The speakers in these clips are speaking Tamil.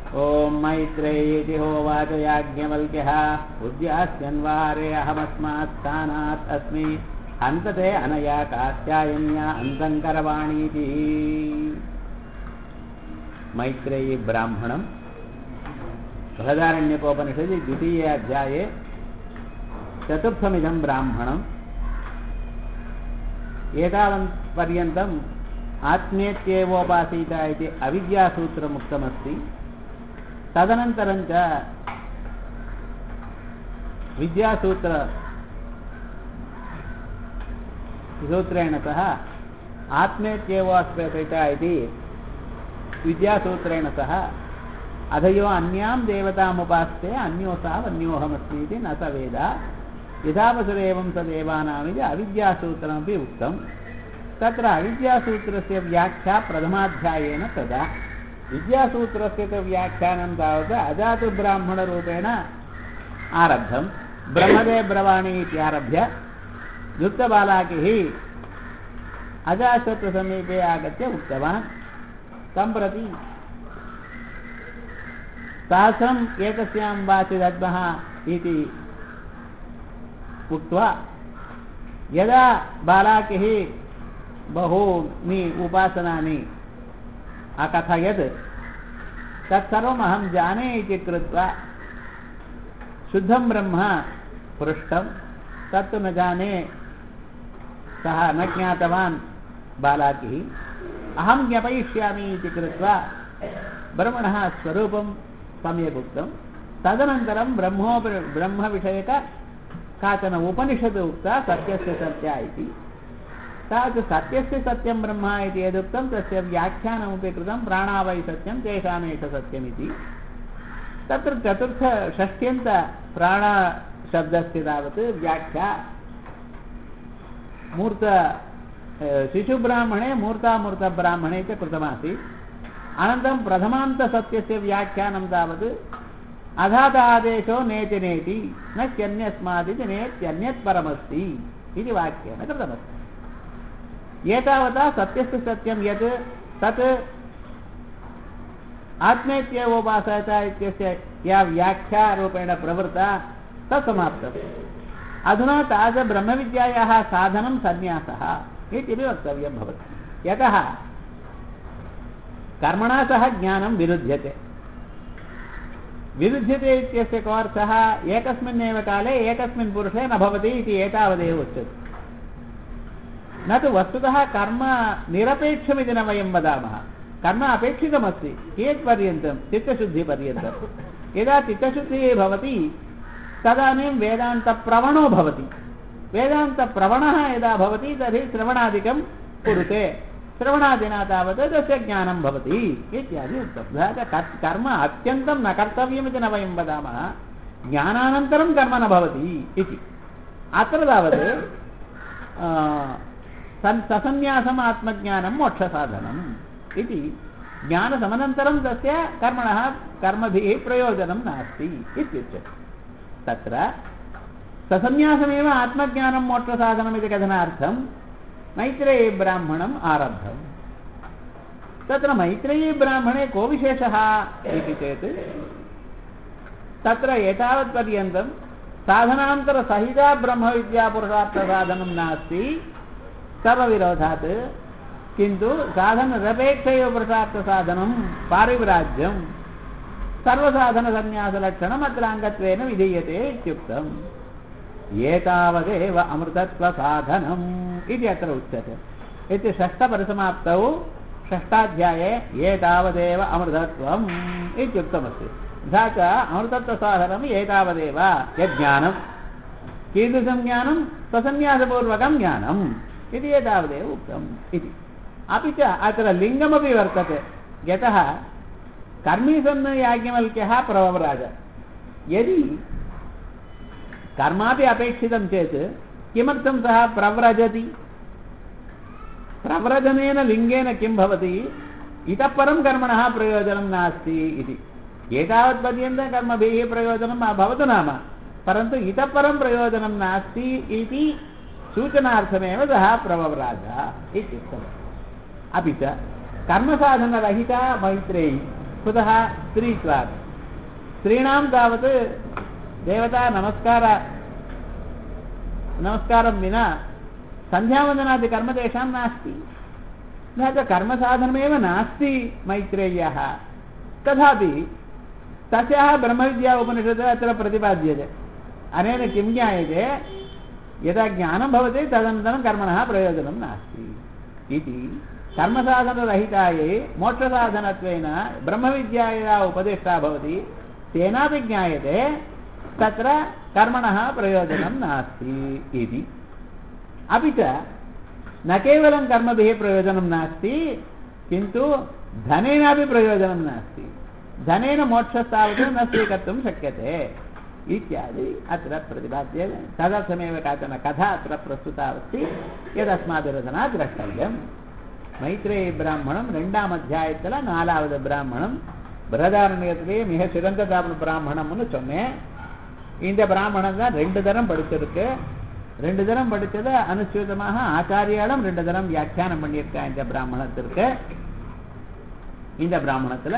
ॐ मैत्रेयीति होवाच याज्ञवल्क्यः उद्यास्यन्वारे अहमस्मात् स्थानात् अस्मि हन्तते अनया कात्यायन्या अन्तङ्करवाणीति मैत्रेयी ब्राह्मणम् बृहदारण्यकोपनिषदि द्वितीये अध्याये चतुर्थमिदं ब्राह्मणम् एतावत्पर्यन्तम् आत्मेत्येवोपासीत इति अविद्यासूत्रमुक्तमस्ति तदनन्तरं च विद्यासूत्र सूत्रेण सह आत्मेत्येवोऽस्पेत इति विद्यासूत्रेण सह अधयो अन्यां देवतामुपास्ते अन्योसावन्योऽहमस्मि इति न स वेद यथावसुरेवं तदेवानामिति अविद्यासूत्रमपि उक्तं तत्र अविद्यासूत्रस्य व्याख्या प्रथमाध्यायेन तदा विद्यासूत्रस्य तु व्याख्यानं तावत् अजातुब्राह्मणरूपेण आरब्धं ब्रह्मदे ब्रवाणि इत्यारभ्य युक्तबालाकिः अजाशत्रुसमीपे आगत्य उक्तवान् तं प्रति सहस्रम् एकस्यां वाचि दद्मः इति उक्त्वा यदा बालाकिः बहूनि उपासनानि अकथयत् तत्सर्वम् अहं जाने इति कृत्वा शुद्धं ब्रह्म पृष्टं तत्तु न जाने सः न ज्ञातवान् बालाकिः अहं ज्ञापयिष्यामि इति कृत्वा ब्रह्मणः स्वरूपं सम्यक् उक्तं तदनन्तरं ब्रह्मोप ब्रह्मविषयक काचन उपनिषत् उक्ता सत्यस्य सत्या इति तावत् सत्यस्य सत्यं ब्रह्म इति यदुक्तं तस्य व्याख्यानमपि कृतं प्राणावै सत्यं तेषामेष सत्यमिति तत्र चतुर्थ षष्ट्यन्त प्राणशब्दस्य तावत् व्याख्या मूर्त शिशुब्राह्मणे मूर्तामूर्तब्राह्मणे च कृतमासीत् अनन्तरं प्रथमान्तसत्यस्य व्याख्यानं तावत् अधात आदेशो नेति नेति न च्यन्यस्मादिति नेत्यन्यत् परमस्ति इति वाक्येन कृतमस्ति एतावता सत्यस्य सत्यं यत् तत् आत्मेत्येवोपासत इत्यस्य या व्याख्यारूपेण प्रवृत्ता तत् समाप्तम् अधुना तादृशब्रह्मविद्यायाः साधनं सन्न्यासः इत्यपि वक्तव्यं भवति यतः कर्मणा सह ज्ञानं विरुध्यते विरुध्यते इत्यस्य को अर्थः एकस्मिन्नेव काले एकस्मिन् पुरुषे न भवति इति एतावदेव उच्यते न तु वस्तुतः कर्म निरपेक्षमिति न वयं वदामः कर्म अपेक्षितमस्ति कियत्पर्यन्तं चित्तशुद्धिपर्यन्तं यदा चित्तशुद्धिः भवति तदानीं वेदान्तप्रवणो भवति वेदान्तप्रवणः यदा भवति तर्हि श्रवणादिकं कुरुते श्रवणादिना तावत् तस्य ज्ञानं भवति इत्यादि उक्तं कर्म अत्यन्तं न कर्तव्यमिति न वयं वदामः ज्ञानानन्तरं कर्म न भवति इति अत्र तावत् ससन्न्यासम् आत्मज्ञानं मोक्षसाधनम् इति ज्ञानसमनन्तरं तस्य कर्मणः कर्मभिः प्रयोजनं नास्ति इत्युच्यते तत्र ससन्न्यासमेव आत्मज्ञानं मोक्षसाधनमिति कथनार्थं मैत्रेयी ब्राह्मणम् आरब्धम् तत्र मैत्रेयी ब्राह्मणे को विशेषः इति चेत् तत्र एतावत्पर्यन्तं साधनान्तरसहिता ब्रह्मविद्यापुरुषार्थसाधनं नास्ति सर्वविरोधात् किन्तु साधननिरपेक्ष एव पुरुषार्थसाधनं पारिव्राज्यं सर्वसाधनसन्न्यासलक्षणम् अत्र अङ्गत्वेन विधीयते इत्युक्तम् एतावदेव अमृतत्वसाधनम् इति अत्र उच्यते इति षष्ठपरिसमाप्तौ षष्ठाध्याये एतावदेव अमृतत्वम् इत्युक्तमस्ति तथा च अमृतत्वसाधनम् एतावदेव यज्ञानं कीदृशं ज्ञानं स्वसन्न्यासपूर्वकं ज्ञानम् इति एतावदेव उक्तम् इति अपि च अत्र लिङ्गमपि वर्तते यतः कर्मी सन् याज्ञवल्क्यः प्रवराज यदि कर्मापि अपेक्षितं चेत् किमर्थं सः प्रव्रजति प्रव्रजनेन लिङ्गेन किं भवति इतः परं कर्मणः प्रयोजनं नास्ति इति एतावत्पर्यन्तं कर्मभिः प्रयोजनं भवतु नाम परन्तु इतः परं प्रयोजनं नास्ति इति सूचनार्थमेव सः प्रवव्राज इत्युक्तम् अपि च कर्मसाधनरहिता मैत्रेयी कुतः स्त्रीत्वात् स्त्रीणां तावत् देवता नमस्कार नमस्कारं विना सन्ध्यावन्दनादिकर्म तेषां नास्ति न च कर्मसाधनमेव नास्ति मैत्रेय्यः तथापि तस्याः ब्रह्मविद्या उपनिषत् अत्र प्रतिपाद्यते अनेन किं ज्ञायते यदा ज्ञानं भवति तदनन्तरं कर्मणः प्रयोजनं नास्ति इति कर्मसाधनरहितायै मोक्षसाधनत्वेन ब्रह्मविद्या यदा उपदिष्टा भवति तेनापि ज्ञायते तत्र कर्मणः प्रयोजनं नास्ति इति अपि च न केवलं कर्मभिः प्रयोजनं नास्ति किन्तु धनेनापि प्रयोजनं नास्ति धनेन मोक्षस्तावत् न स्वीकर्तुं शक्यते इत्यादि अत्र प्रतिपाद्यते तदर्थमेव काचन कथा अत्र प्रस्तुता अस्ति यदस्माभिरचना द्रष्टव्यम् மைத்ரேய பிராமணம் ரெண்டாம் அத்தியாயத்துல நாலாவது பிராமணம் பிரதாரண்யத்திலேயே மிக சிறந்த பிராமணம்னு சொன்னேன் இந்த பிராமணம் தான் ரெண்டு தரம் படிச்சிருக்கு ரெண்டு தரம் படிச்சது அனுசூதமாக ஆச்சாரியாலும் ரெண்டு தரம் வியாக்கியானம் பண்ணியிருக்கா இந்த பிராமணத்திற்கு இந்த பிராமணத்துல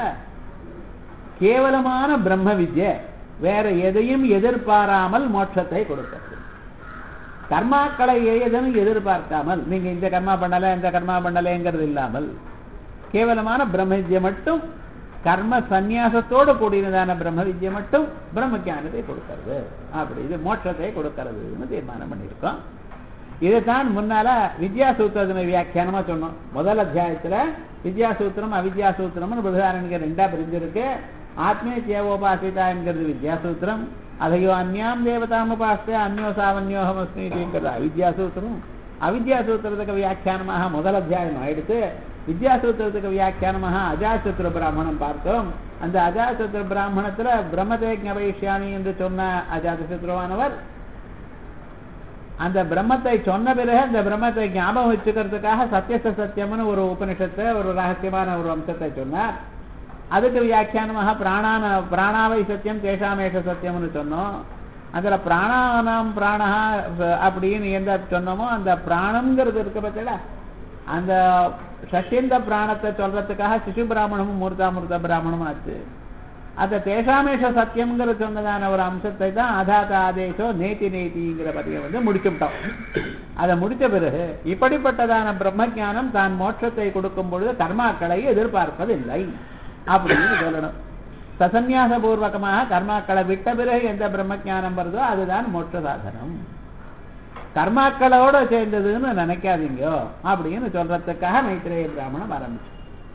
கேவலமான பிரம்ம வித்யை வேற எதையும் எதிர்பாராமல் மோட்சத்தை கொடுக்கிறது கர்மாக்களை எதுவும் எதிர்பார்க்காமல் நீங்க இந்த கர்மா பண்ணல இந்த கர்மா பண்ணலங்கிறது இல்லாமல் கேவலமான பிரம்ம வித்யை மட்டும் கர்ம சந்நியாசத்தோடு கூடியதான பிரம்ம வித்யை மட்டும் பிரம்ம ஞானத்தை கொடுக்கிறது அப்படி இது மோட்சத்தை கொடுக்கிறதுன்னு தீர்மானம் பண்ணியிருக்கோம் இதைத்தான் முன்னால வித்யா சூத்திரத்தின வியாக்கியானமா சொன்னோம் முதல் அத்தியாயத்துல வித்யா சூத்திரம் அவித்யா சூத்திரம்னு பிரதாரணிக்கு ரெண்டா பிரிஞ்சிருக்கு ஆத்மே சேவோபாசிதா என்கிறது வித்யா சூத்திரம் அதையோ அந்யாம் தேவதாம் உபாஸ்தே அந்யோ சாவன்யோகமஸ்மிங்கிறது அவித்யா சூத்திரம் அவித்யா சூத்திரத்துக்கு வியாக்கியானமாக முதல் அத்தியாயம் ஆயிடுத்து வித்யாசூத்திரத்துக்கு வியாக்கியானமாக அஜாசூத்திர பிராமணம் பார்த்தோம் அந்த அஜாசூத்திர பிராமணத்துல பிரம்மதே ஞபயிஷ்யாமி என்று சொன்ன அஜாதசூத்திரமானவர் அந்த பிரம்மத்தை சொன்ன பிறகு அந்த பிரம்மத்தை ஞாபகம் வச்சுக்கிறதுக்காக சத்தியச சத்தியம்னு ஒரு உபனிஷத்தை ஒரு ரகசியமான ஒரு அம்சத்தை சொன்னார் அதுக்கு வியாக்கியானமாக பிராணான பிராணாவை சத்தியம் தேஷாமேஷ சத்தியம்னு சொன்னோம் அதுல பிராணானாம் பிராணா அப்படின்னு எந்த சொன்னோமோ அந்த பிராணம்ங்கிறது இருக்க பத்தில அந்த ஷஷ்யந்த பிராணத்தை சொல்றதுக்காக சிசு பிராமணமும் மூர்த்தாமிருத்த பிராமணமும் ஆச்சு அந்த தேசாமேஷ சத்தியம்ங்கிற சொன்னதான ஒரு அம்சத்தை தான் அதாத ஆதேசோ நேத்தி நேத்திங்கிற பதிவை வந்து முடிச்சுட்டோம் அதை முடித்த பிறகு இப்படிப்பட்டதான பிரம்ம ஞானம் தான் மோட்சத்தை கொடுக்கும் பொழுது கர்மாக்களை எதிர்பார்ப்பதில்லை அப்படின்னு சொல்லணும் சசன்யாச பூர்வகமாக கர்மாக்களை விட்ட பிறகு எந்த பிரம்ம ஞானம் வருதோ அதுதான் மோட்ச சாதனம் கர்மாக்களோட சேர்ந்ததுன்னு நினைக்காதீங்க அப்படின்னு சொல்றதுக்காக மைத்திரேய பிராமணம் ஆரம்பிச்சு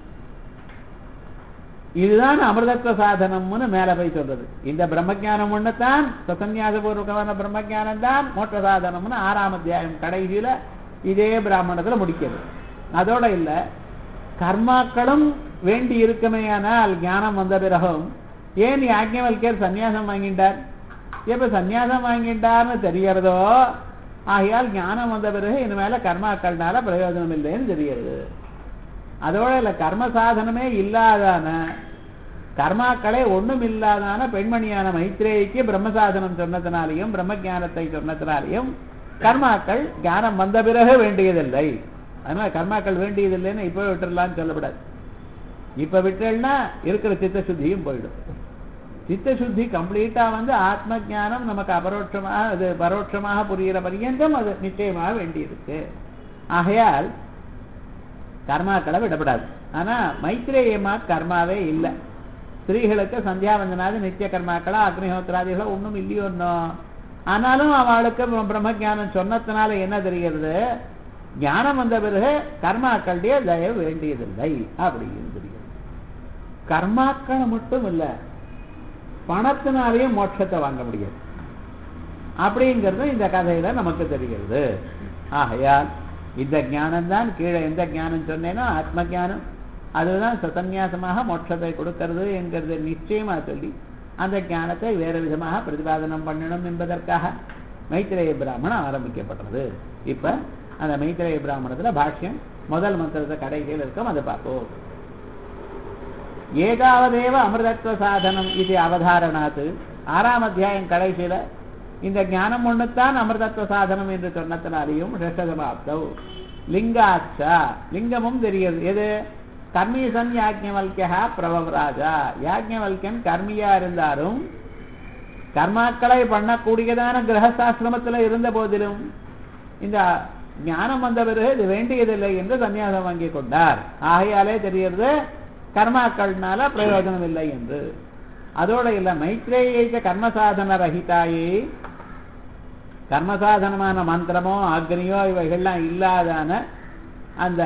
இதுதான் அமிர்தத்துவ சாதனம்னு மேல போய் சொல்றது இந்த பிரம்மஜானம் ஒண்ணுதான் சசன்யாசபூர்வகமான பிரம்மஜானம் தான் மோட்ச சாதனம்னு ஆறாம் அத்தியாயம் கடைசியில இதே பிராமணத்துல முடிக்கிறது அதோட இல்ல கர்மாக்களும் வேண்டி இருக்குமேயானால் ஞானம் வந்த பிறகும் ஏன் யாஜ்ஞவல்கர் சன்னியாசம் வாங்கிட்டார் எப்ப சன்னியாசம் வாங்கிட்டார்னு தெரியறதோ ஆகையால் ஞானம் வந்த பிறகு இனிமேல கர்மாக்கள்னால பிரயோஜனம் இல்லைன்னு தெரியுது அதோட இல்ல கர்ம சாதனமே இல்லாதான கர்மாக்களே ஒண்ணும் இல்லாதான பெண்மணியான மைத்ரேயிக்கு பிரம்ம சாதனம் சொன்னதுனாலையும் பிரம்ம ஜானத்தை சொன்னதுனாலையும் கர்மாக்கள் ஞானம் வந்த பிறகு வேண்டியதில்லை அதனால கர்மாக்கள் வேண்டியதில்லைன்னு இப்ப விட்டுடலாம்னு சொல்லக்கூடாது இப்ப விட்டேன்னா இருக்கிற சித்த சுத்தியும் போயிடும் சித்த சுத்தி கம்ப்ளீட்டா வந்து ஆத்ம ஜானம் நமக்கு அபரோட்சமாக அது பரோட்சமாக புரிகிற பரியந்தம் அது நிச்சயமாக வேண்டியிருக்கு ஆகையால் கர்மாக்களை விடப்படாது ஆனா மைத்ரேயமா கர்மாவே இல்லை ஸ்திரீகளுக்கு சந்தியாவந்தனாது நித்திய கர்மாக்களா அக்னிஹோத்திராதிகளோ ஒன்றும் இல்லையோ இன்னும் ஆனாலும் அவளுக்கு பிரம்ம ஜானம் சொன்னதுனால என்ன தெரிகிறது ஞானம் வந்த பிறகு கர்மாக்களுடைய தயவு வேண்டியதில்லை அப்படின்னு தெரிகிறது கர்மாக்களை மட்டும் இல்லை பணத்தினாலேயும் மோட்சத்தை வாங்க முடியாது அப்படிங்கிறது இந்த கதையில நமக்கு தெரிகிறது ஆகையால் இந்த ஞானம் தான் கீழே எந்த ஞானம் சொன்னேனோ ஆத்ம ஞானம் அதுதான் சசன்யாசமாக மோட்சத்தை கொடுக்கிறது என்கிறது நிச்சயமா சொல்லி அந்த ஞானத்தை வேறு விதமாக பிரதிபாதனம் பண்ணணும் என்பதற்காக மைத்திரேய பிராமணம் ஆரம்பிக்கப்பட்டது இப்ப அந்த மைத்திரேய பிராமணத்துல பாஷ்யம் முதல் மந்திரத்தை கடைசியில் இருக்கும் அதை பார்ப்போம் ஏகாவதேவ அமிர்தத்துவ சாதனம் இது அவதாரணாத்து ஆறாம் அத்தியாயம் கடைசியில இந்த ஞானம் ஒண்ணுத்தான் அமிர்தத்துவ சாதனம் என்று சொன்னத்தினாலையும் ஷஷதமாப்தவ் லிங்காச்சா லிங்கமும் தெரிகிறது எது கர்மீசன் யாஜ்ஞவல்யா பிரபவராஜா யாஜ்ஞவல்யன் கர்மியா இருந்தாலும் கர்மாக்களை பண்ணக்கூடியதான கிரகசாசிரமத்தில் இருந்த போதிலும் இந்த ஞானம் வந்த பிறகு இது வேண்டியதில்லை என்று சன்னியாசம் வாங்கி கொண்டார் ஆகையாலே தெரிகிறது கர்மாக்கள்னால பிரயோஜனம் இல்லை என்று அதோட இல்ல மைத்ரேயிச்ச கர்மசாதன ரஹிதாயே கர்மசாதனமான மந்திரமோ அக்னியோ இவைகள்லாம் இல்லாதான அந்த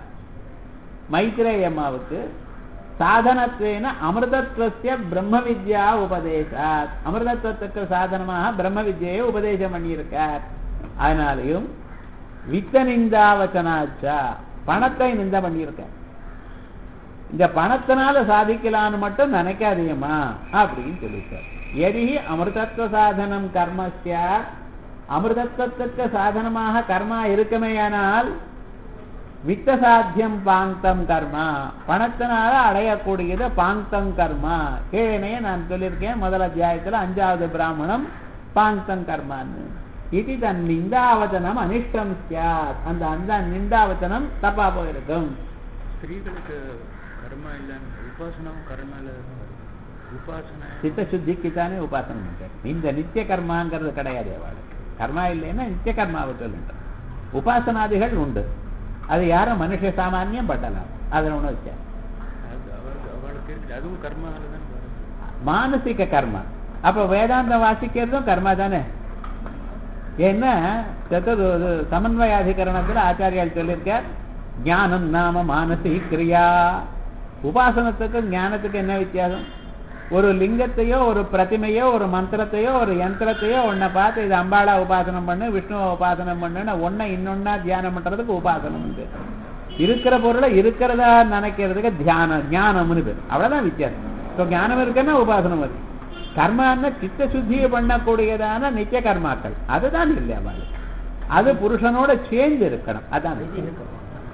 மைத்ரேய அம்மாவுக்கு சாதனத்வேன அமிர்தத்வசிய பிரம்ம வித்யா உபதேசாத் அமிர்தத்துவத்துக்கு சாதனமாக பிரம்ம வித்யை உபதேசம் பண்ணியிருக்கார் அதனாலையும் வித்த நிந்தாவச்சனாச்சா பணத்தை நிந்த பண்ணியிருக்கார் இந்த பணத்தினால சாதிக்கலான்னு மட்டும் நினைக்காதீங்கம்மா அப்படின்னு சொல்லிட்டார் எரி அமிர்தத்துவ சாதனம் கர்மஸ்ய அமிர்தத்துவத்துக்கு சாதனமாக கர்மா இருக்குமேயானால் வித்த சாத்தியம் பாங்கம் கர்மா பணத்தினால அடையக்கூடியது பாங்கம் கர்மா கீழே நான் சொல்லியிருக்கேன் முதல் அத்தியாயத்துல அஞ்சாவது பிராமணம் பாங்கம் கர்மான்னு இது தன் நிந்தாவச்சனம் அனிஷ்டம் சியாத் அந்த அந்த நிந்தாவச்சனம் தப்பா போயிருக்கும் ஸ்திரீகளுக்கு கர்மா இல்லைன்னு உபாசனம் கர்மா இல்லை உபாசனை சித்த சுத்திக்கு தானே உபாசனம் பண்றாரு இந்த நித்திய கர்மாங்கிறது கிடையாது அவளுக்கு கர்மா இல்லைன்னா நித்திய கர்மாவை சொல்லுங்க உபாசனாதிகள் உண்டு அது யாரும் மனுஷ சாமானியம் பண்ணலாம் அதில் ஒண்ணு வச்சேன் அது அவளுக்கு அவளுக்கு இருக்குது அதுவும் கர்மால தான் வருது மானசிக கர்மா அப்ப வேதாந்தம் வாசிக்கிறதும் கர்மா தானே ஏன்னா சதுர் இது சமன்வயாதிகரணத்துல ஆச்சாரியால் சொல்லியிருக்கார் ஞானம் நாம மானசி கிரியா உபாசனத்துக்கும் ஞானத்துக்கு என்ன வித்தியாசம் ஒரு லிங்கத்தையோ ஒரு பிரதிமையோ ஒரு மந்திரத்தையோ ஒரு யந்திரத்தையோ ஒன்னை பார்த்து இது அம்பாளா உபாசனம் பண்ணு விஷ்ணுவை உபாசனம் பண்ணுன்னு ஒன்னை இன்னொன்னா தியானம் பண்றதுக்கு உபாசனம் உண்டு இருக்கிற பொருளை இருக்கிறதா நினைக்கிறதுக்கு தியானம் ஞானம்னு பேர் அவ்வளவுதான் வித்தியாசம் இப்போ ஞானம் இருக்குன்னா உபாசனம் வருது கர்மான்னா சித்த சுத்தியை பண்ணக்கூடியதான நித்திய கர்மாக்கள் அதுதான் இல்லை அவளுக்கு அது புருஷனோட சேர்ந்து இருக்கணும் அதான் வித்தியாசம்.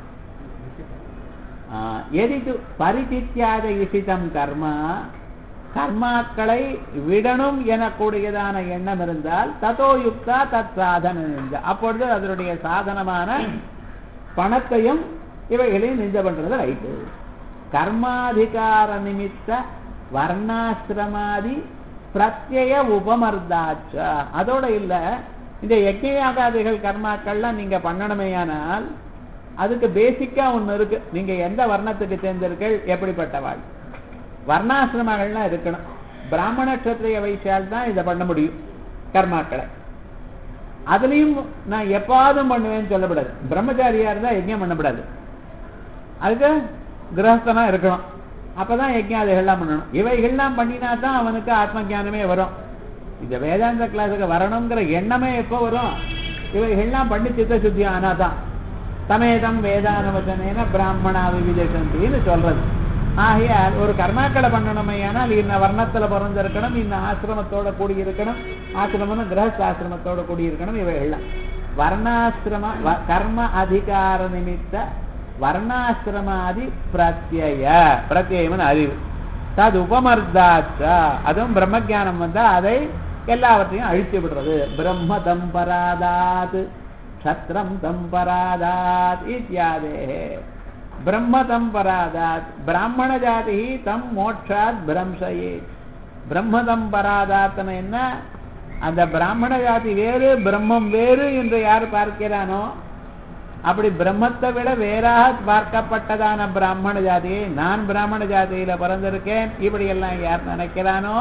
ஆ, எதிது பரிதித்யாத இசிதம் கர்மா கர்மாக்களை விடணும் எனக்கூடியதான எண்ணம் இருந்தால் ததோ யுக்தா தத் சாதன நிந்த அப்பொழுது அதனுடைய சாதனமான பணத்தையும் இவைகளையும் நிந்த பண்றது ரைட்டு கர்மாதிகார நிமித்த வர்ணாசிரமாதி பிரத்யய உபமர்தாச்ச அதோட இல்ல இந்த யஜ்ஞயாகாதிகள் கர்மாக்கள்லாம் நீங்க பண்ணணுமேயானால் அதுக்கு பேசிக்கா ஒண்ணு இருக்கு நீங்க எந்த வர்ணத்துக்கு சேர்ந்தீர்கள் எப்படிப்பட்டவாள் வர்ணாசிரமங்கள்லாம் இருக்கணும் பிராமண கஷத்திரிய வைசியால் தான் இதை பண்ண முடியும் கர்மாக்களை அதுலயும் நான் எப்பாவதும் பண்ணுவேன்னு சொல்லப்படாது பிரம்மச்சாரியா இருந்தா யஜ்ஞம் பண்ணப்படாது அதுக்கு கிரகஸ்தனா இருக்கணும் அப்பதான் யஜ்ஞாதிகள்லாம் பண்ணணும் இவைகள்லாம் பண்ணினா தான் அவனுக்கு ஆத்ம ஞானமே வரும் இந்த வேதாந்த கிளாஸுக்கு வரணுங்கிற எண்ணமே எப்போ வரும் இவைகள்லாம் பண்ணி சித்த சுத்தி ஆனாதான் சமேதம் வேதானவச்சனேன பிராமணா விவிதேசந்தின்னு சொல்றது ஆகையால் ஒரு கர்மாக்களை பண்ணணுமே ஆனால் இந்த வர்ணத்துல பிறந்திருக்கணும் இந்த ஆசிரமத்தோட கூடி இருக்கணும் ஆசிரமம் கிரகஸ்த ஆசிரமத்தோட கூடி இருக்கணும் இவைகள்லாம் வர்ணாசிரம வ- கர்ம அதிகார நிமித்த வர்ணாசிரமாதி பிரத்யய பிரத்யயம்னு அறிவு தது உபமர்த்தாச்ச அதுவும் பிரம்மஜானம் வந்தா அதை எல்லாவற்றையும் அழித்து விடுறது பிரம்ம தம்பராதாத் க்ஷத்ரம் தம்பராதாத் இத்தியாதே பிரம்ம தம்பராதாத் பிராமண ஜாதி தம் மோட்சாத் பிரம்சயே பிரம்ம தம்பராதாத்னு என்ன அந்த பிராமண ஜாதி வேறு பிரம்மம் வேறு என்று யார் பார்க்கிறானோ அப்படி பிரம்மத்தை விட வேறாக பார்க்கப்பட்டதான பிராமண ஜாதியை நான் பிராமண ஜாதியில பிறந்திருக்கேன் இப்படி எல்லாம் யார் நினைக்கிறானோ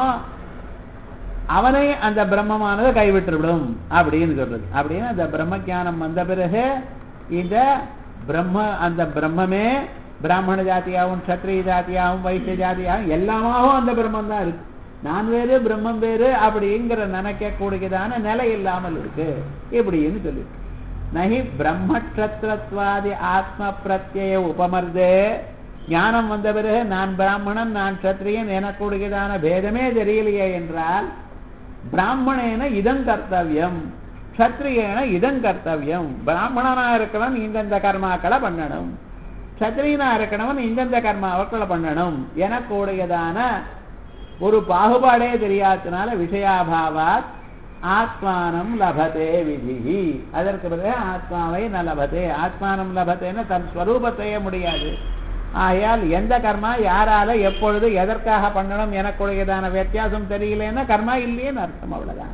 அவனை அந்த பிரம்மமானது கைவிட்டுவிடும் அப்படின்னு சொல்றது அப்படின்னு அந்த பிரம்ம ஞானம் வந்த பிறகு இந்த பிரம்ம அந்த பிரம்மமே பிராமண ஜாதியாகவும் க்ஷத்ரிய ஜாதியாகவும் வைசிய ஜாதியாகவும் எல்லாமாகவும் அந்த பிரம்மம் தான் இருக்கு நான் வேறு பிரம்மம் வேறு அப்படிங்கிற நினைக்கக்கூடியதான நிலை இல்லாமல் இருக்கு இப்படின்னு சொல்லி நகி பிரம்மக்ஷத்ரத்வாதி ஆத்ம பிரத்யய உபமர்தே ஞானம் வந்த பிறகு நான் பிராமணன் நான் க்ஷத்ரியன் எனக்கூடியதான பேதமே தெரியலையே என்றால் பிராமணேன இதம் கர்த்தவியம் க்ஷத்ரியேன இதம் கர்த்தவியம் பிராமணனா இருக்கணும் இந்தந்த கர்மாக்களை பண்ணணும் க்ஷத்ரியனா இருக்கணும் இந்தந்த கர்மாக்களை பண்ணணும் எனக்கூடியதான ஒரு பாகுபாடே தெரியாதனால விஷயாபாவாத் ஆத்மானம் லபதே விதிஹி அதற்கு பிறகு ஆத்மாவை ந லபதே ஆத்மானம் லபதேன்னு தன் ஸ்வரூபத்தையே முடியாது ஆகையால் எந்த கர்மா யாரால எப்பொழுது எதற்காக பண்ணணும் எனக்குடையதான வித்தியாசம் தெரியலன்னா கர்மா இல்லையேன்னு அர்த்தம் அவ்வளவுதான்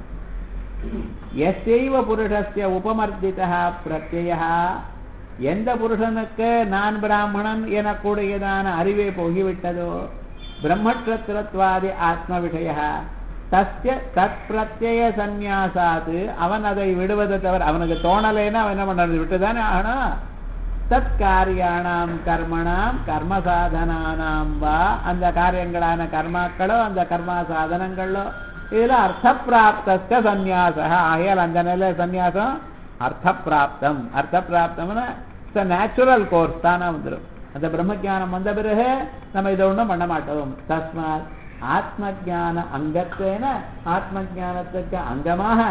எஸ்யைவ புருஷஸ்ய உபமர்த்திதா பிரத்யய எந்த புருஷனுக்கு நான் பிராமணன் எனக்கூடியதான அறிவே போகிவிட்டதோ பிரம்மட்சத்திரத்வாதி ஆத்ம விஷய தஸ்ய தத் பிரத்யய சந்நியாசாத்து அவன் அதை விடுவதை தவிர அவனுக்கு தோணலைன்னா அவன் என்ன பண்றது விட்டுதானே ஆகணும் தத் காரியானாம் கர்மணாம் கர்ம சாதனானாம் வா அந்த காரியங்களான கர்மாக்களோ அந்த கர்மா சாதனங்களோ இதுல அர்த்த பிராப்தஸ்க சந்நியாச ஆகையால் அந்த நிலை சந்நியாசம் அர்த்த பிராப்தம் அர்த்த பிராப்தம்னா நேச்சுரல் கோர்ஸ் தானா வந்துடும் அந்த பிரம்ம ஜானம் வந்த பிறகு நம்ம இதை ஒண்ணும் பண்ண மாட்டோம் தஸ்மாத் ஆத்ம ஜான அங்கத்தேன ஆத்ம ஜானத்துக்கு அங்கமாக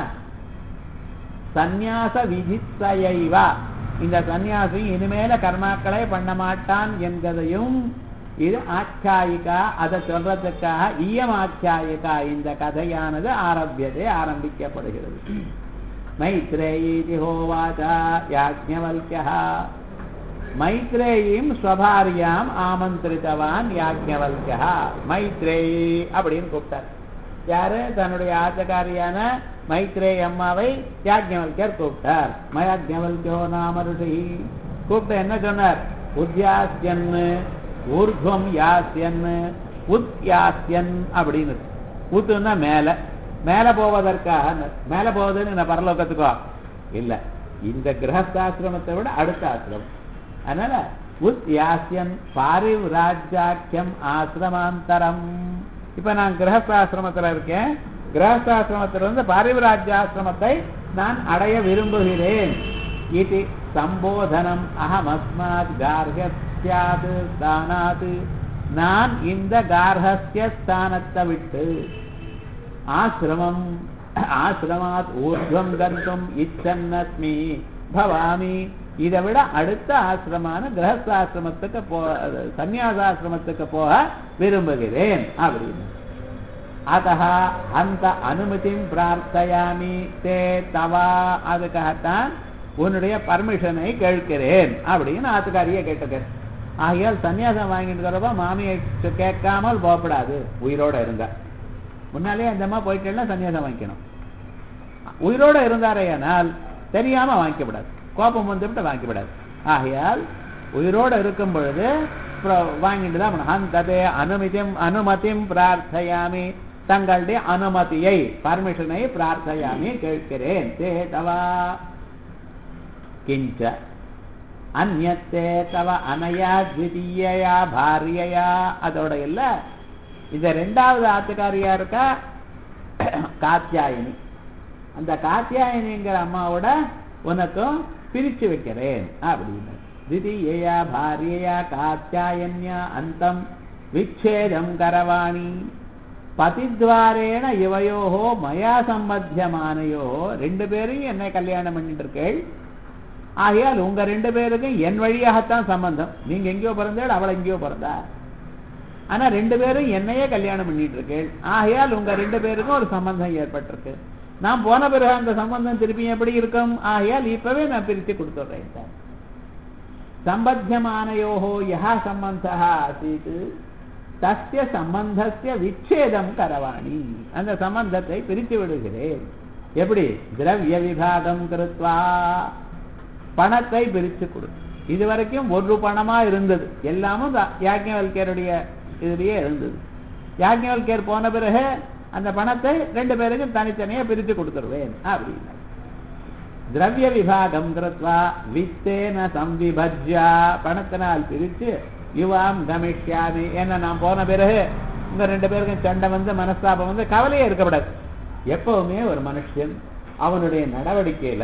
சந்நியாச விதித்தயைவா இந்த சந்நியாசி இனிமேல கர்மாக்களை பண்ண மாட்டான் என்பதையும் இது ஆச்சாயிகா அதை சொல்றதுக்காக ஈயம் ஆச்சாயிகா இந்த கதையானது ஆரம்பியதே ஆரம்பிக்கப்படுகிறது மைத்ரேயீதி ஹோவாச்சா யாஜ்ஞவல்யா மைத்ரேயும் ஸ்வபாரியாம் ஆமந்திரித்தவான் யாஜ்ஞவல்யா மைத்ரேயி அப்படின்னு கூப்பிட்டார் யாரு தன்னுடைய ஆச்சகாரியான மைத்ரே அம்மாவை யாஜ்ஞவல்யர் கூப்பிட்டார் மயாஜ்ஞவல்யோ நாம ருஷி கூப்பிட்டு என்ன சொன்னார் உத்யாஸ்யன் ஊர்துவம் யாஸ்யன் உத் யாஸ்யன் அப்படின்னு உத்துன்னா மேல மேல போவதற்காக மேல போவதுன்னு நான் பரலோகத்துக்கோ இல்ல இந்த கிரகஸ்தாசிரமத்தை விட அடுத்த ஆசிரமம் அதனால உத் யாஸ்யன் பாரிவ்ராஜ்யாக்கியம் ஆசிரமாந்தரம் இப்ப நான் கிரகஸ்தாசிரமத்துல இருக்கேன் கிரகஸ்தாசிரமத்திலிருந்து பாரிவராஜ்யாசிரமத்தை நான் அடைய விரும்புகிறேன் இது சம்போதனம் அகமஸ்மாத் கார்கஸ்யாது ஸ்தானாத் நான் இந்த கார்ஹஸ்ய ஸ்தானத்தை விட்டு ஆசிரமம் ஆசிரமாத் ஊர்துவம் கந்தும் இச்சன்னஸ்மி பவாமி இதை விட அடுத்த ஆசிரமான கிரகஸ்தாசிரமத்துக்கு போ சந்நியாசாசிரமத்துக்கு போக விரும்புகிறேன் அப்படின்னு அத்தः அந்த அனுமதியும் பிரார்த்தையாமி தே தவா அதுக்காகத்தான் உன்னுடைய பர்மிஷனை கேட்கிறேன் அப்படின்னு ஆத்துக்காரியை கேட்டுக்க ஆகையால் சன்னியாசம் வாங்கிட்டு வரப்ப மாமியை கேட்காமல் போகப்படாது உயிரோட இருந்தா முன்னாலே அந்த அம்மா போயிட்டேன்னா சன்னியாசம் வாங்கிக்கணும் உயிரோட இருந்தாரேயானால் தெரியாம வாங்கிக்கப்படாது கோபம் வந்துவிட்டு வாங்கிக்கப்படாது ஆகையால் உயிரோட இருக்கும் பொழுது வாங்கிட்டு தான் அந்ததே அனுமதியும் அனுமதியும் பிரார்த்தையாமி தங்களுடைய அனுமதியை பர்மிஷனை பிரார்த்தையாமி கேட்கிறேன் தே தவா கிஞ்ச அந்நத்தே தவ அனயா த்விதீயா பாரியயா அதோட இல்ல இந்த ரெண்டாவது ஆத்துக்காரியா இருக்கா காத்தியாயினி அந்த காத்தியாயினிங்கிற அம்மாவோட உனக்கும் பிரிச்சு வைக்கிறேன் அப்படின்னு திதியா பாரியயா காத்தியாயன்யா அந்தம் விச்சேதம் கரவாணி பதித்வாரேன இவையோஹோ மயா சம்பத்தியமானையோ ரெண்டு பேரையும் என்னை கல்யாணம் பண்ணிட்டு இருக்கேள் ஆகையால் உங்க ரெண்டு பேருக்கும் என் வழியாகத்தான் சம்பந்தம் நீங்க எங்கேயோ பிறந்தாள் அவள் எங்கேயோ பிறந்தா ஆனா ரெண்டு பேரும் என்னையே கல்யாணம் பண்ணிட்டு இருக்கேள் ஆகையால் உங்க ரெண்டு பேருக்கும் ஒரு சம்பந்தம் ஏற்பட்டிருக்கு நான் போன பிறகு அந்த சம்பந்தம் திருப்பி எப்படி இருக்கும் ஆகையால் இப்பவே நான் பிரித்து கொடுத்துட்றேன் சார் சம்பத்தியமானயோகோ யா சம்பந்தா ஆசீத் தஸ்ய சம்பந்தஸ்ய விச்சேதம் கரவாணி அந்த சம்பந்தத்தை பிரித்து விடுகிறேன் எப்படி திரவிய விபாகம் கிருத்வா பணத்தை பிரித்து கொடு இது வரைக்கும் ஒரு பணமா இருந்தது எல்லாமும் யாஜ்ஞவல்யருடைய இதுலயே இருந்தது யாஜ்ஞவல்யர் போன பிறகு அந்த பணத்தை ரெண்டு பேருக்கும் தனித்தனியா பிரித்து கொடுத்துருவேன் அப்படின்னு திரவிய விபாகம் கிருத்வா வித்தேன சம்விபஜ்யா பணத்தினால் பிரித்து யுவாம் கமிஷ்யாமி ஏன்னா நான் போன பிறகு இந்த ரெண்டு பேருக்கும் சண்டை வந்து மனஸ்தாபம் வந்து கவலையே இருக்கக்கூடாது எப்பவுமே ஒரு மனுஷன் அவனுடைய நடவடிக்கையில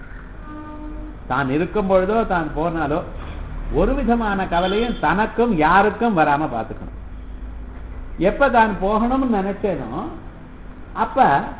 தான் இருக்கும் பொழுதோ தான் போனாலோ ஒரு விதமான கவலையும் தனக்கும் யாருக்கும் வராம பார்த்துக்கணும் எப்ப தான் போகணும்னு நினைச்சேனோ அப்ப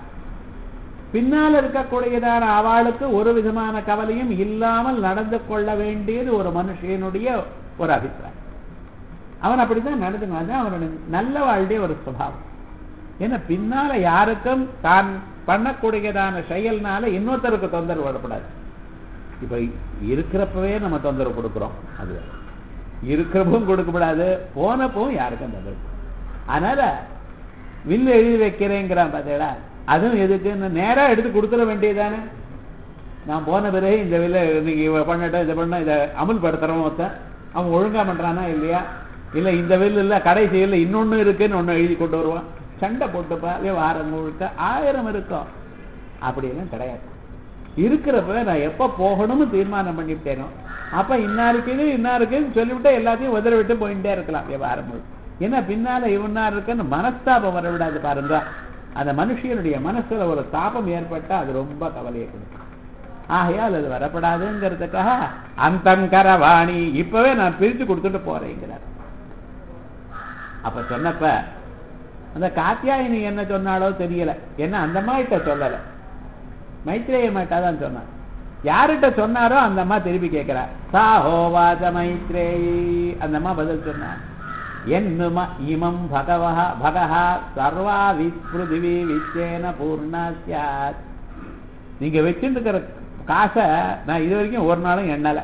பின்னால் இருக்கக்கூடியதான அவளுக்கு ஒரு விதமான கவலையும் இல்லாமல் நடந்து கொள்ள வேண்டியது ஒரு மனுஷனுடைய ஒரு அபிப்பிராயம் அவன் அப்படித்தான் நடந்துக்கணும் அதுதான் அவனுடைய நல்ல வாழ்டைய ஒரு சுபாவம் ஏன்னா பின்னால யாருக்கும் தான் பண்ணக்கூடியதான செயல்னால இன்னொருத்தருக்கு தொந்தரவு வரப்படாது இப்ப இருக்கிறப்பவே நம்ம தொந்தரவு கொடுக்கிறோம் அது இருக்கிறப்பவும் கொடுக்கப்படாது போனப்பவும் யாருக்கும் தந்தது அதனால வில்லு எழுதி வைக்கிறேங்கிறான் பார்த்தீங்களா அதுவும் எதுக்குன்னு நேரா எடுத்து கொடுத்துட வேண்டியதானே நான் போன பிறகு இந்த வில்ல இன்னைக்கு இவ பண்ணட்டும் இதை பண்ண இதை அமுல்படுத்துறவன் ஒருத்தன் அவன் ஒழுங்கா பண்றானா இல்லையா இல்ல இந்த வில் இல்ல கடைசி இல்ல இன்னொன்னு இருக்குன்னு ஒண்ணு எழுதி கொண்டு வருவான் சண்டை போட்டுப்பா வாரம் முழுக்க ஆயிரம் இருக்கும் அப்படியெல்லாம் கிடையாது இருக்கிறப்ப நான் எப்ப போகணும்னு தீர்மானம் பண்ணிவிட்டேனோ அப்ப இன்னாருக்கு இது இன்னாருக்குன்னு சொல்லிவிட்டு எல்லாத்தையும் உதற விட்டு போயிட்டே இருக்கலாம் வியாபாரம் முழுக்க. ஏன்னா பின்னால இவனா இருக்குன்னு மனஸ்தாபம் வரவிடாது பாருங்க அந்த மனுஷனுடைய மனசுல ஒரு தாபம் ஏற்பட்டா அது ரொம்ப கவலையை கொடுக்கும் ஆகையால் அது வரப்படாதுங்கிறதுக்காக அந்தங்கரவாணி இப்பவே நான் பிரித்து கொடுத்துட்டு போறேங்கிறார் அப்ப சொன்னப்ப அந்த காத்தியாயினி என்ன சொன்னாலோ தெரியல என்ன அந்த அம்மாகிட்ட சொல்லல மைத்ரேய மாட்டா தான் சொன்னார் யார்கிட்ட சொன்னாரோ அந்த அம்மா திருப்பி கேட்கிறா சா ஹோவாச மைத்ரேயி அந்த அம்மா பதில் சொன்னா என்னும இமம் பகவஹ பகஹா சர்வா விஸ்பிருதிவி விச்சேன பூர்ணா சியாத் நீங்க வச்சுட்டு இருக்கிற காசை நான் இது வரைக்கும் ஒரு நாளும் எண்ணல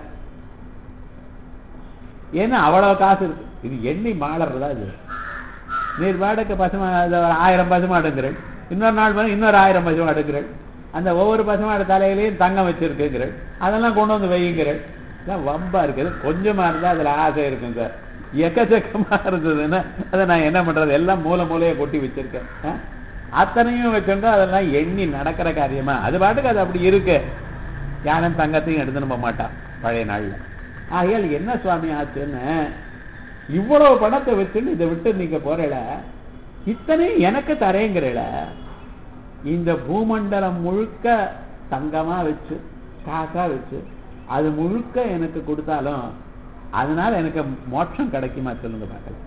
ஏன்னா அவ்வளவு காசு இருக்கு இது எண்ணி மாளறதா இது நீர் பாட்டுக்கு பசுமாடு ஆயிரம் பசுமாடுங்கிறேன் இன்னொரு நாள் வந்து இன்னொரு ஆயிரம் பசுமாடுங்கிறேன் அந்த ஒவ்வொரு பசுமாடு தலையிலையும் தங்கம் வச்சிருக்குங்கிறேன் அதெல்லாம் கொண்டு வந்து வையுங்கிறேன் இதெல்லாம் வம்பா இருக்குது கொஞ்சமா இருந்தா அதுல ஆசை இருக்கும் சார் எக்கச்சக்கமா இருந்ததுன்னா அதை நான் என்ன பண்றது எல்லாம் மூல மூலையை கொட்டி வச்சிருக்கேன் ஆ? அத்தனையும் வச்சிருந்தா அதெல்லாம் எண்ணி நடக்கிற காரியமா அது பாட்டுக்கு அது அப்படி இருக்கு யாரும் தங்கத்தையும் எடுத்துன்னு போக மாட்டான் பழைய நாள்ல ஆகையால் என்ன சுவாமி ஆச்சுன்னு இவ்வளவு பணத்தை வச்சுன்னு இதை விட்டு நீங்க போறல இத்தனையும் எனக்கு தரேங்கிறல இந்த பூமண்டலம் முழுக்க தங்கமா வச்சு காசா வச்சு அது முழுக்க எனக்கு கொடுத்தாலும் அதனால எனக்கு மோட்சம் கிடைக்குமா சொல்லுங்க பார்க்கலாம்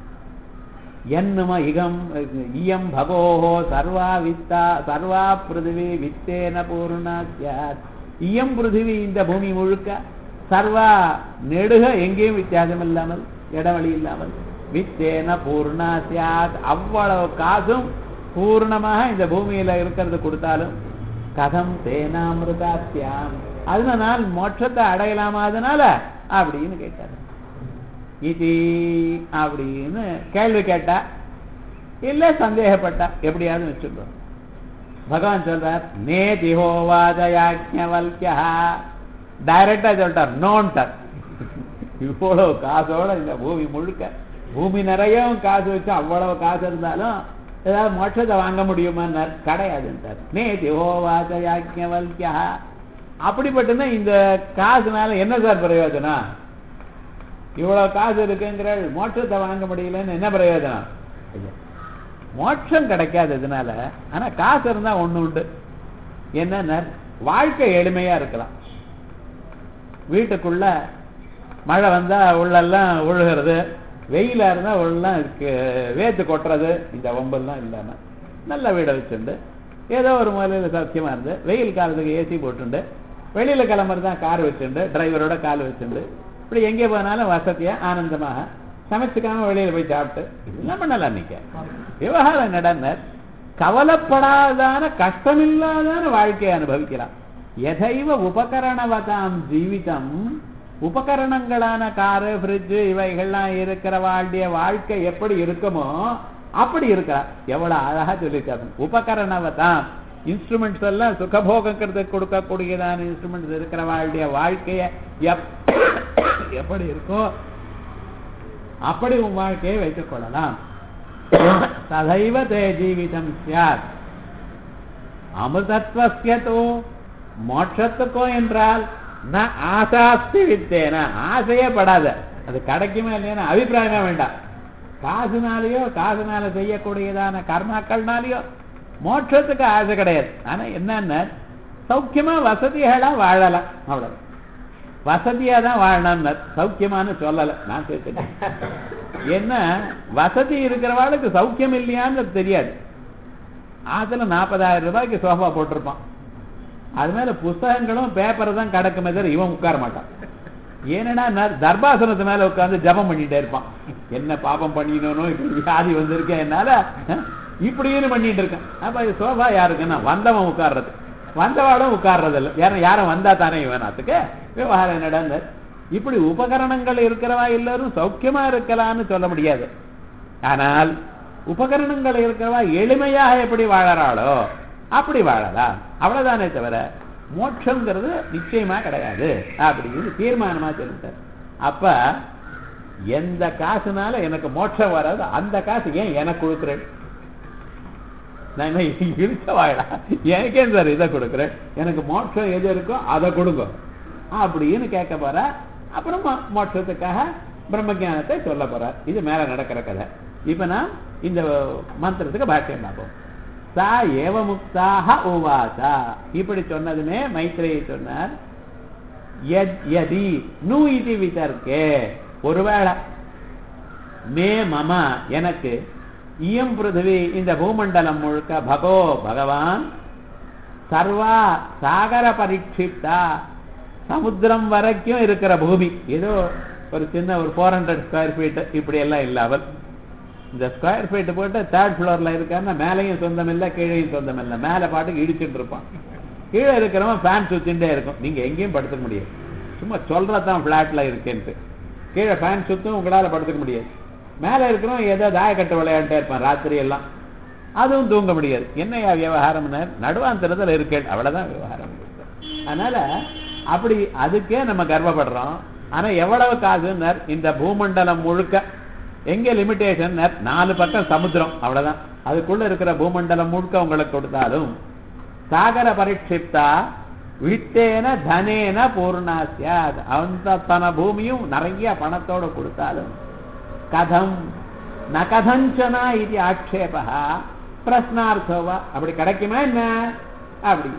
என்னும இகம் இயம் பகோஹோ சர்வா வித்தா சர்வா பிருதிவி வித்தேன பூர்ணா சியாத் இயம் பிருதிவி இந்த பூமி முழுக்க சர்வா நெடுக எங்கேயும் வித்தியாசம் இல்லாமல் இடவழி இல்லாமல் வித்தேன பூர்ணா சியாத் அவ்வளவு காசும் பூர்ணமாக இந்த பூமியில இருக்கிறது கொடுத்தாலும் கதம் தேனாமிருதாத்தியாம் அதனால் மோட்சத்தை அடையலாமா அதனால அப்படின்னு கேட்டாரு இது அப்படின்னு கேள்வி கேட்டா இல்ல சந்தேகப்பட்டா எப்படியாவது வச்சுக்கணும் பகவான் சொல்றார் நே திஹோவாதயாஜ்ஞவல்யா டைரக்டா சொல்லிட்டார் நோன்ட்டார் இவ்வளவு காசோட இந்த பூமி முழுக்க பூமி நிறையவும் காசு வச்சு அவ்வளவு காசு இருந்தாலும் ஏதாவது மோட்சத்தை வாங்க முடியுமான்னார் கிடையாதுன்றார் நே திஹோவாதயாஜ்ஞவல்யா அப்படிப்பட்டுன்னா இந்த காசுனால என்ன சார் பிரயோஜனம் இவ்வளவு காசு இருக்குங்கிற மோட்சத்தை வாங்க முடியலன்னு என்ன பிரயோஜனம் ஐயா, மோட்சம் கிடைக்காது இதனால ஆனா காசு இருந்தா ஒண்ணு உண்டு என்னன்னா வாழ்க்கை எளிமையா இருக்கலாம் வீட்டுக்குள்ள மழை வந்தா உள்ளெல்லாம் ஒழுகிறது வெயிலா இருந்தா உள்ளெல்லாம் இருக்கு வேத்து கொட்டுறது இந்த வம்பெல்லாம் இல்லாம நல்ல வீடை வச்சுண்டு ஏதோ ஒரு மூலையில சௌக்கியமா இருந்து வெயில் காலத்துக்கு ஏசி போட்டுண்டு வெளியில கிளம்புறது தான் கார் வச்சுண்டு டிரைவரோட கால் வச்சுண்டு இப்படி எங்கே போனாலும் வசதியா ஆனந்தமாக சமைச்சுக்காம வெளியில போய் சாப்பிட்டு இதெல்லாம் பண்ணலாம் நீங்க விவகாரம் நடனர் கவலைப்படாதான கஷ்டமில்லாதான வாழ்க்கையை அனுபவிக்கலாம் எதைவ உபகரணவதாம் ஜீவிதம் உபகரணங்களான காரு ஃப்ரிட்ஜ் இவைகள்லாம் இருக்கிற வாழ்டைய வாழ்க்கை எப்படி இருக்குமோ அப்படி இருக்கலாம் எவ்வளவு அழகா சொல்லியிருக்காரு உபகரணவதாம் இன்ஸ்ட்ருமெண்ட்ஸ் எல்லாம் சுகபோகங்கிறதுக்கு கொடுக்கக்கூடியதான இன்ஸ்ட்ருமெண்ட்ஸ் இருக்கிற வாழ்டைய வாழ்க்கைய எப்- எப்படி இருக்கோ அப்படி உன் வாழ்க்கையை வைத்துக் கொள்ளலாம் ததைவ தே ஜீவிதம் சியாத் அமிர்தத்வஸ்யதோ மோட்சத்துக்கோ என்றால் நான் ஆசாஸ்தி வித்தேன ஆசையே படாத அது கிடைக்குமா இல்லையா அபிப்பிராயமே வேண்டாம் காசுனாலேயோ காசுனால செய்யக்கூடியதான கர்மாக்கள்னாலேயோ மோட்சத்துக்கு ஆசை கிடையாது ஆனா என்னன்னா சௌக்கியமா வசதிகளா வாழலாம் அவ்வளவு வசதியா தான் வாழணும்னு சௌக்கியமான்னு சொல்லல நான் சேர்த்துட்டேன் என்ன வசதி இருக்கிறவாளுக்கு சௌக்கியம் இல்லையான்னு தெரியாது அதுல நாற்பதாயிரம் ரூபாய்க்கு சோஃபா போட்டிருப்பான் அது மேல புஸ்தகங்களும் பேப்பர் தான் கிடக்குமே தவிர இவன் உட்கார மாட்டான் ஏன்னா நான் தர்பாசனத்து மேல உட்கார்ந்து ஜபம் பண்ணிட்டே இருப்பான் என்ன பாபம் பண்ணினோனோ இப்படி வியாதி வந்திருக்கேன் என்னால அஹ், இப்படின்னு பண்ணிட்டு இருக்கேன் அப்ப இது சோஃபா யாருக்குன்னா வந்தவன் உட்கார்றது வந்தவாடும் உட்கார்றது இல்லை யாரும் யாரும் வந்தா தானே இவன் அதுக்கு விவகாரம் நடந்த இப்படி உபகரணங்கள் இருக்கிறவா எல்லாரும் சௌக்கியமா இருக்கலாம்னு சொல்ல முடியாது ஆனால் உபகரணங்கள் இருக்கிறவா எளிமையாக எப்படி வாழறாளோ அப்படி வாழலாம் அவ்வளவுதானே தவிர மோட்சங்கிறது நிச்சயமா கிடையாது அப்படின்னு தீர்மானமா சொல்லிட்டார் அப்ப எந்த காசுனால எனக்கு மோட்சம் வராது அந்த காசு ஏன் எனக்கு கொடுக்குறேன் நான் என்ன இழுச்ச வாழா எனக்கே சார் இதை கொடுக்குறேன் எனக்கு மோட்சம் எது இருக்கோ அதை கொடுங்க அப்படின்னு கேட்க போற அப்புறம் மோ- மோட்சத்துக்காக பிரம்மஜானத்தை சொல்ல போறார் இது மேல நடக்கிற கதை இப்ப நான் இந்த மந்திரத்துக்கு பாக்கியம் பார்ப்போம் சா ஏவ முக்தாக உவாசா இப்படி சொன்னதுமே மைத்ரேயி சொன்னார் யத் யதி நு இது விதர்க்கே ஒருவேளை மே மம எனக்கு இயம் பிருத்திவி இந்த பூமண்டலம் முழுக்க பகோ பகவான் சர்வா சாகர பரிட்சிப்தா சமுத்திரம் வரைக்கும் இருக்கிற பூமி ஏதோ ஒரு சின்ன ஒரு ஃபோர் ஹண்ட்ரட் ஸ்கொயர் ஃபீட் இப்படி எல்லாம் இல்லாமல் இந்த ஸ்கொயர் ஃபீட் போட்டு தேர்ட் ஃப்ளோர்ல இருக்காருன்னா மேலேயும் சொந்தம் இல்லை கீழேயும் சொந்தம் இல்லை மேலே பாட்டுக்கு இடிச்சுட்டு இருப்பான் கீழே இருக்கிறவன் ஃபேன் சுத்தின்டே இருக்கும் நீங்க எங்கேயும் படுத்துக்க முடியாது சும்மா சொல்றதான் ஃபிளாட்ல இருக்கேன்ட்டு கீழே ஃபேன் சுத்தும் உங்களால படுத்துக்க முடியாது மேலே இருக்கிறவன் ஏதோ தாயக்கட்டு விளையாண்டே இருப்பான் ராத்திரி எல்லாம் அதுவும் தூங்க முடியாது என்னையா விவகாரம்னு நடுவாந்தரத்தில் இருக்கேன் அவ்வளவுதான் விவகாரம் அதனால அப்படி அதுக்கே நம்ம கர்வப்படுறோம் ஆனா எவ்வளவு காசுன்னர் இந்த பூமண்டலம் முழுக்க எங்க லிமிட்டேஷன் நாலு பக்கம் சமுத்திரம் அவ்வளவுதான் அதுக்குள்ள இருக்கிற பூமண்டலம் முழுக்க உங்களுக்கு கொடுத்தாலும் சாகர பரிட்சிப்தா வித்தேன தனேன பூர்ணாசியாத் அந்த தன பூமியும் நிறைய பணத்தோட கொடுத்தாலும் கதம் ந கதஞ்சனா இது ஆக்ஷேபா பிரஸ்னார்த்தவா அப்படி கிடைக்குமா என்ன அப்படி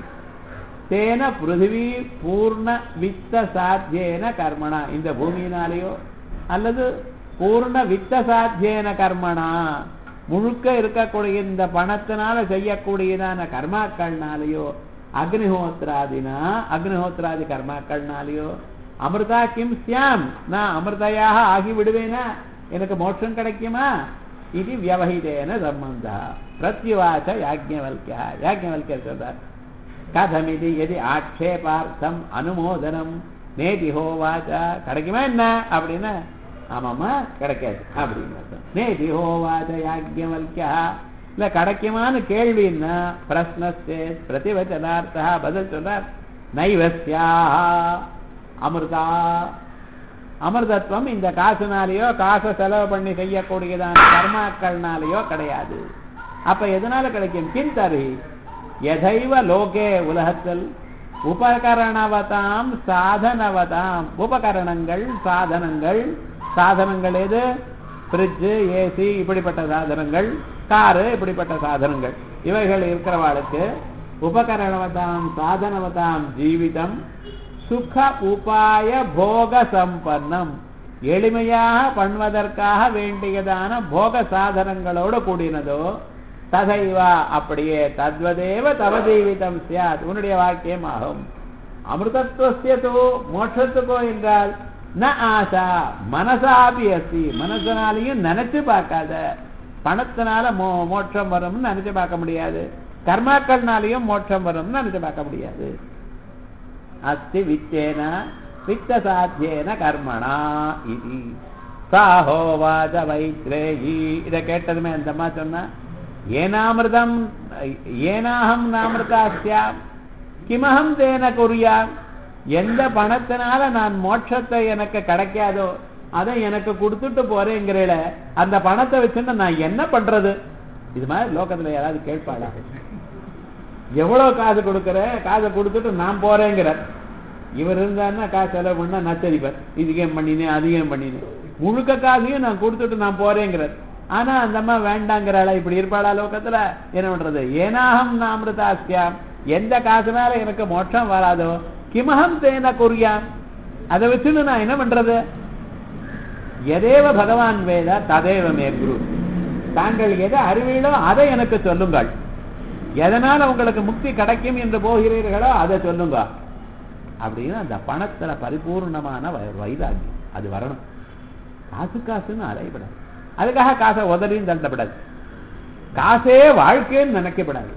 தேன பிருத்திவி பூர்ண வித்த சாத்தியேன கர்மணா இந்த பூமியினாலேயோ அல்லது பூர்ண வித்த சாத்தியேன கர்மணா முழுக்க இருக்கக்கூடிய இந்த பணத்தினால செய்யக்கூடியதான கர்மாக்கள்னாலேயோ அக்னிஹோத்ராதினா அக்னிஹோத்ராதி கர்மாக்கள்னாலேயோ அமிர்தா கிம் சியாம் நான் அமிர்தையாக ஆகி விடுவேனா எனக்கு மோட்சம் கிடைக்குமா இது வியவஹிதேன சம்பந்தா பிரத்யுவாச்ச யாஜ்ஞவல்கியா யாஜ்ஞவல்கிய சொல்றார் கதமிதி எதி ஆட்சேபார்த்தம் அனுமோதனம் நேதி ஹோவாச்ச கிடைக்குமா என்ன அப்படின்னா ஆமாம்மா கிடைக்காது அப்படின்னு அர்த்தம். நேதி ஹோவாச்ச யாஜ்ஞவல்கியா இல்ல கிடைக்குமான்னு கேள்வின்னா பிரஸ்னஸ்தே பிரதிவச்சனார்த்தா பதில் சொல்றார் நைவஸ்யா அமிர்தா அமிர்தத்துவம் இந்த காசுனாலேயோ காசை செலவு பண்ணி செய்யக்கூடியதான கர்மாக்கள்னாலேயோ கிடையாது அப்ப எதனால கிடைக்கும் கிந்தரி எதைவ லோகே உலகத்தில் உபகரணவதாம் சாதனவதாம் உபகரணங்கள் சாதனங்கள் சாதனங்கள் எது ஃப்ரிட்ஜு ஏசி இப்படிப்பட்ட சாதனங்கள் காரு இப்படிப்பட்ட சாதனங்கள் இவைகள் இருக்கிறவாளுக்கு உபகரணவதாம் சாதனவதாம் ஜீவிதம் சுக உபாய போக சம்பன்னம் எளிமையாக பண்ணுவதற்காக வேண்டியதான போக சாதனங்களோடு கூடினதோ ததைவா அப்படியே தத்வதேவ தவ ஜீவிதம் சியாத் உன்னுடைய வாக்கியம் ஆகும் அமிர்தத்துவசிய தோ மோட்சத்துக்கோ என்றால் ந ஆசா மனசாபி அசி மனசனாலையும் நினைச்சு பார்க்காத பணத்தினால மோ மோட்சம் வரும்னு நினைச்சு பார்க்க முடியாது கர்மாக்கள்னாலையும் மோட்சம் வரும்னு நினைச்சு பார்க்க முடியாது அஸ்தி வித்தேன வித்த சாத்தியேன கர்மணா இது சாஹோவாஜ வைத்ரேயி இதை கேட்டதுமே அந்த அம்மா சொன்னா ஏனாமிருதம் ஏனாகம் நாமிருதாஸ்யாம் கிமகம் தேன குறியா எந்த பணத்தினால நான் மோட்சத்தை எனக்கு கிடைக்காதோ அதை எனக்கு கொடுத்துட்டு போறேங்கிறல அந்த பணத்தை வச்சுட்டு நான் என்ன பண்றது இது மாதிரி லோகத்துல யாராவது கேட்பாளா எவ்வளவு காசு கொடுக்கற காசை கொடுத்துட்டு நான் போறேங்கிறார் இவர் இருந்தாருன்னா காசு செலவு பண்ணா நச்சரிப்பார் இதுக்கு ஏன் பண்ணினேன் அது ஏன் பண்ணினேன் முழுக்க காசையும் நான் கொடுத்துட்டு நான் போறேங்கிறார் ஆனா அந்த அம்மா வேண்டாங்கிறாளா இப்படி இருப்பாளா லோகத்துல என்ன பண்றது ஏனாகம் நாமிருதாஸ்யாம் எந்த காசுனால எனக்கு மோட்சம் வராதோ கிமகம் தேன குறியாம் அதை வச்சுன்னு நான் என்ன பண்றது எதேவ பகவான் வேத ததேவ மே குரு தாங்கள் எதை அறிவீளோ அதை எனக்கு சொல்லுங்கள் எதனால உங்களுக்கு முக்தி கிடைக்கும் என்று போகிறீர்களோ அதை சொல்லுங்க அப்படின்னு அந்த பணத்துல பரிபூர்ணமான வை- வைராக்கியம் அது வரணும் காசு காசுன்னு அலையப்படாது அதுக்காக காசை உதறியும் தள்ளப்படாது காசே வாழ்க்கைன்னு நினைக்கப்படாது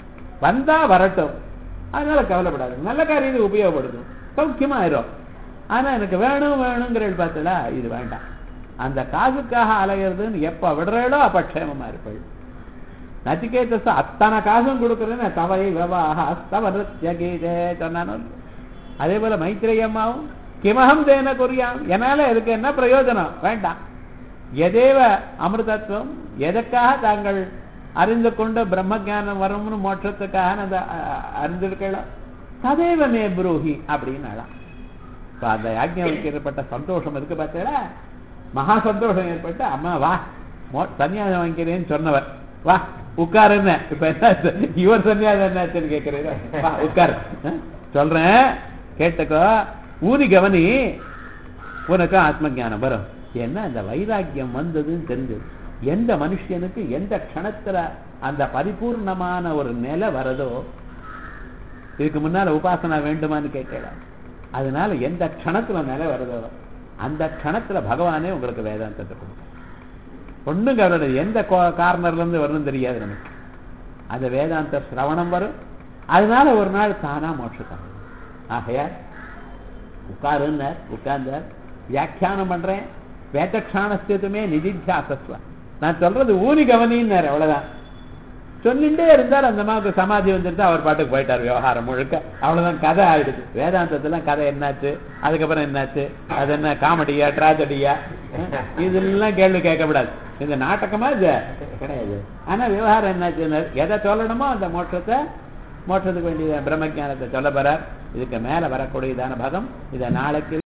வந்தா வரட்டும் அதனால கவலைப்படாது நல்ல காரியத்துக்கு உபயோகப்படுத்தும் சௌக்கியமாயிரும் ஆனா எனக்கு வேணும் வேணுங்கிற பார்த்தல இது வேண்டாம் அந்த காசுக்காக அலையிறதுன்னு எப்ப விடுறீளோ அப்ப க்ஷேமமா இருப்பள் நச்சிகேதஸ் அத்தனை காசும் கொடுக்குறேன்னு தவை விவாக அஸ்தவ நிருத்திய கீதே சொன்னானோ இல்லையோ. அதே போல மைத்திரை அம்மாவும் கிமகம் தேன குறியாம் என்னால இதுக்கு என்ன பிரயோஜனம் வேண்டாம் எதேவ அமிர்தத்துவம் எதற்காக தாங்கள் அறிந்து கொண்டு பிரம்ம ஞானம் வரும்னு மோட்சத்துக்காக அந்த அஹ், அறிந்திருக்கலாம் ததேவ மே புரூஹி அப்படின்னு இப்ப அந்த யாஜ்ஞவல்க்கு ஏற்பட்ட சந்தோஷம் இருக்கு பார்த்தீங்களா மகா சந்தோஷம் ஏற்பட்டு அம்மா வா மோ சன்னியாசம் வாங்கிக்கிறேன்னு சொன்னவர் வா உட்காருன்னு இப்ப என்ன இவர் சன்னியாசம் என்னாச்சுன்னு கேட்கிறீங்க வா உட்காரு அஹ், சொல்றேன் கேட்டுக்கோ ஊதி கவனி உனக்கு ஆத்ம ஞானம் வரும் என்ன அந்த வைராக்கியம் வந்ததுன்னு தெரிஞ்சது எந்த மனுஷனுக்கு எந்த க்ஷணத்துல அந்த பரிபூர்ணமான ஒரு நிலை வரதோ இதுக்கு முன்னால உபாசனா வேண்டுமான்னு கேட்கலாம் அதனால எந்த க்ஷணத்துல நிலை வருதோ அந்த க்ஷணத்துல பகவானே உங்களுக்கு வேதாந்தத்தை கொடுக்கும் ஒண்ணும் கவலை எந்த கோ- கார்னர்ல இருந்து வரணும் தெரியாது நமக்கு அந்த வேதாந்த சிரவணம் வரும் அதனால ஒரு நாள் தானா மோட்சம் ஆகையால் உட்காருன்னார் உட்கார்ந்தார் வியாக்கியானம் பண்றேன் வேதக்ஷானஸ்தியத்துமே நிதித்தியாசஸ்வ நான் சொல்றது ஊனி கவனின்னார் அவ்வளவுதான் சொல்லிட்டே இருந்தார் அந்த அம்மாவுக்கு சமாதி வந்துட்டு அவர் பாட்டுக்கு போயிட்டார் விவகாரம் முழுக்க அவ்வளவுதான் கதை ஆயிடுது வேதாந்தத்துல கதை என்னாச்சு அதுக்கப்புறம் என்னாச்சு அது என்ன காமெடியா டிராஜடியா இதெல்லாம் கேள்வி கேட்கக்கூடாது இந்த நாடகமா இது கிடையாது ஆனா விவகாரம் என்னாச்சுன்னு எதை சொல்லணுமோ அந்த மோட்சத்தை மோட்சத்துக்கு வேண்டிய பிரம்ம ஞானத்தை சொல்ல போறார் இதுக்கு மேல வரக்கூடியதான பகம் இதை நாளைக்கு